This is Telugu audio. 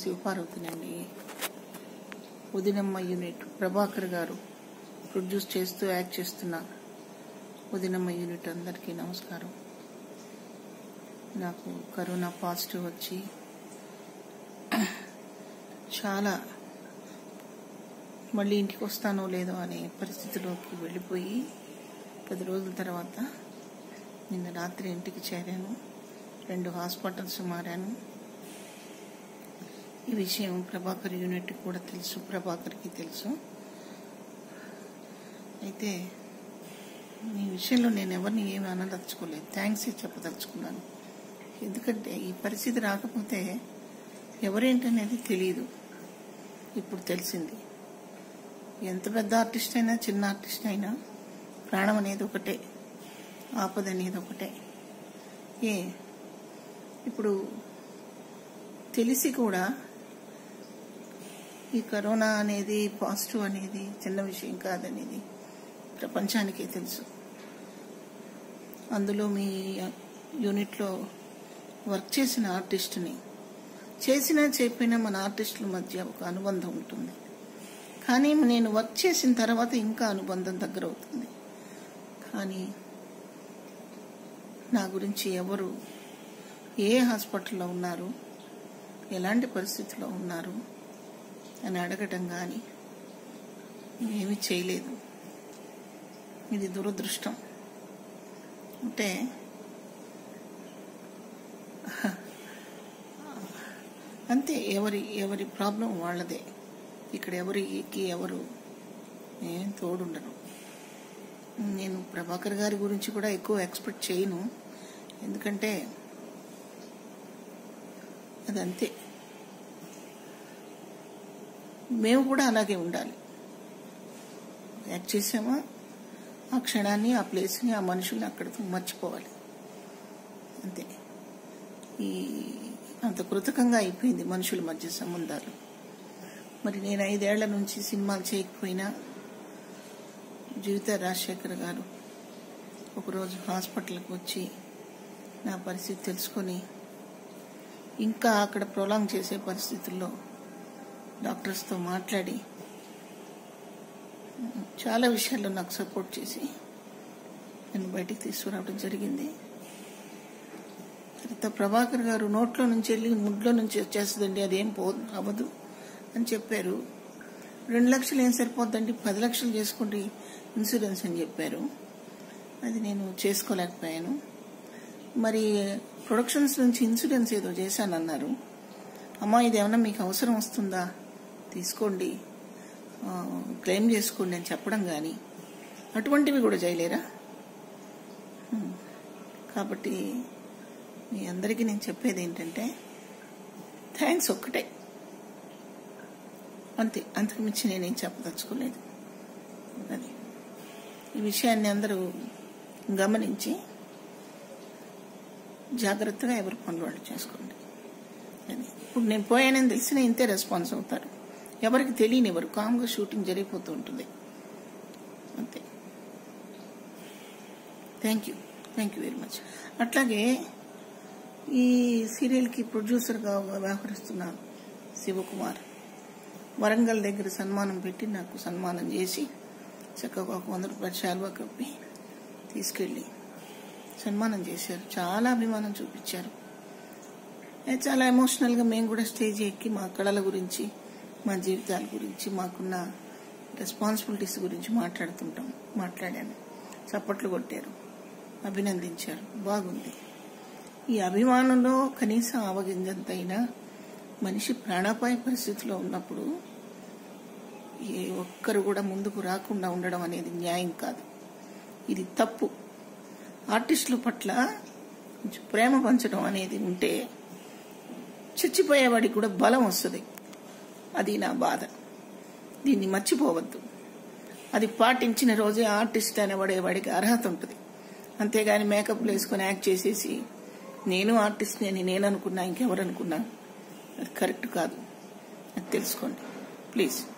శివపార్వతినండి ఉదినమ్మ యూనిట్ ప్రభాకర్ గారు ప్రొడ్యూస్ చేస్తూ యాక్ట్ చేస్తున్న ఉదినమ్మ యూనిట్ అందరికీ నమస్కారం నాకు కరోనా పాజిటివ్ వచ్చి చాలా మళ్ళీ ఇంటికి వస్తానో లేదో అనే పరిస్థితిలోకి వెళ్ళిపోయి పది రోజుల తర్వాత నిన్న రాత్రి ఇంటికి చేరాను రెండు హాస్పిటల్స్ మారాను ఈ విషయం ప్రభాకర్ యూనిట్ కూడా తెలుసు ప్రభాకర్కి తెలుసు అయితే ఈ విషయంలో నేను ఎవరిని ఏమి అనదలుచుకోలేదు థ్యాంక్స్ చెప్పదలుచుకున్నాను ఎందుకంటే ఈ పరిస్థితి రాకపోతే ఎవరేంటనేది తెలియదు ఇప్పుడు తెలిసింది ఎంత పెద్ద ఆర్టిస్ట్ అయినా చిన్న ఆర్టిస్ట్ అయినా ప్రాణం అనేది ఒకటే ఆపద అనేది ఒకటే ఏ ఇప్పుడు తెలిసి కూడా ఈ కరోనా అనేది పాజిటివ్ అనేది చిన్న విషయం కాదనేది ప్రపంచానికే తెలుసు అందులో మీ యూనిట్లో వర్క్ చేసిన ఆర్టిస్ట్ని చేసినా చెప్పినా మన ఆర్టిస్టుల మధ్య ఒక అనుబంధం ఉంటుంది కానీ నేను వర్క్ చేసిన తర్వాత ఇంకా అనుబంధం దగ్గర అవుతుంది కానీ నా గురించి ఎవరు ఏ హాస్పిటల్లో ఉన్నారు ఎలాంటి పరిస్థితిలో ఉన్నారు అని అడగటం కానీ ఏమీ చేయలేదు ఇది దురదృష్టం అంటే అంతే ఎవరి ఎవరి ప్రాబ్లం వాళ్ళదే ఇక్కడ ఎవరికి ఎవరు ఏం తోడుండరు నేను ప్రభాకర్ గారి గురించి కూడా ఎక్కువ ఎక్స్పెక్ట్ చేయను ఎందుకంటే అదంతే మేము కూడా అలాగే ఉండాలి యాక్ట్ చేసామా ఆ క్షణాన్ని ఆ ప్లేస్ని ఆ మనుషుల్ని అక్కడితో మర్చిపోవాలి అంతే ఈ అంత కృతకంగా అయిపోయింది మనుషుల మధ్య సంబంధాలు మరి నేను ఐదేళ్ల నుంచి సినిమాలు చేయకపోయినా జీవిత రాజశేఖర్ గారు ఒకరోజు హాస్పిటల్కి వచ్చి నా పరిస్థితి తెలుసుకొని ఇంకా అక్కడ ప్రొలాంగ్ చేసే పరిస్థితుల్లో డాక్టర్స్తో మాట్లాడి చాలా విషయాల్లో నాకు సపోర్ట్ చేసి నేను బయటికి తీసుకురావడం జరిగింది తర్వాత ప్రభాకర్ గారు నోట్లో నుంచి వెళ్ళి ముడ్లో నుంచి వచ్చేస్తుందండి అదేం పో అవ్వదు అని చెప్పారు రెండు లక్షలు ఏం సరిపోద్దండి పది లక్షలు చేసుకోండి ఇన్సూరెన్స్ అని చెప్పారు అది నేను చేసుకోలేకపోయాను మరి ప్రొడక్షన్స్ నుంచి ఇన్సూరెన్స్ ఏదో చేశానన్నారు అమ్మా ఇదేమన్నా మీకు అవసరం వస్తుందా తీసుకోండి క్లెయిమ్ చేసుకోండి అని చెప్పడం కానీ అటువంటివి కూడా చేయలేరా కాబట్టి మీ అందరికీ నేను చెప్పేది ఏంటంటే థ్యాంక్స్ ఒక్కటే అంతే అంతకు మించి నేనేం చెప్పదలుచుకోలేదు అది ఈ విషయాన్ని అందరూ గమనించి జాగ్రత్తగా ఎవరి పనులు వాళ్ళు చేసుకోండి అది ఇప్పుడు నేను పోయానని తెలిసిన ఇంతే రెస్పాన్స్ అవుతారు ఎవరికి తెలియనివ్వరు కామ్గా షూటింగ్ జరిగిపోతూ ఉంటుంది అంతే thank you thank you very much అట్లాగే ఈ సీరియల్కి ప్రొడ్యూసర్గా వ్యవహరిస్తున్న శివకుమార్ వరంగల్ దగ్గర సన్మానం పెట్టి నాకు సన్మానం చేసి చక్కగా ఒక వంద రూపాయల శాల్వా కప్పి తీసుకెళ్ళి సన్మానం చేశారు చాలా అభిమానం చూపించారు చాలా ఎమోషనల్గా మేము కూడా స్టేజ్ ఎక్కి మా కళల గురించి మా జీవితాల గురించి మాకున్న రెస్పాన్సిబిలిటీస్ గురించి మాట్లాడుతుంటాం మాట్లాడాను చప్పట్లు కొట్టారు అభినందించారు బాగుంది ఈ అభిమానంలో కనీసం అవగింజంతైనా మనిషి ప్రాణాపాయ పరిస్థితిలో ఉన్నప్పుడు ఏ ఒక్కరు కూడా ముందుకు రాకుండా ఉండడం అనేది న్యాయం కాదు ఇది తప్పు ఆర్టిస్టుల పట్ల ప్రేమ పంచడం అనేది ఉంటే చచ్చిపోయేవాడికి కూడా బలం వస్తుంది అది నా బాధ దీన్ని మర్చిపోవద్దు అది పాటించిన రోజే ఆర్టిస్ట్ అనేవాడేవాడికి అర్హత ఉంటుంది అంతేగాని మేకప్లు వేసుకొని యాక్ట్ చేసేసి నేను ఆర్టిస్ట్ అని నేను అనుకున్నా ఇంకెవరు అనుకున్నా అది కరెక్ట్ కాదు అది తెలుసుకోండి ప్లీజ్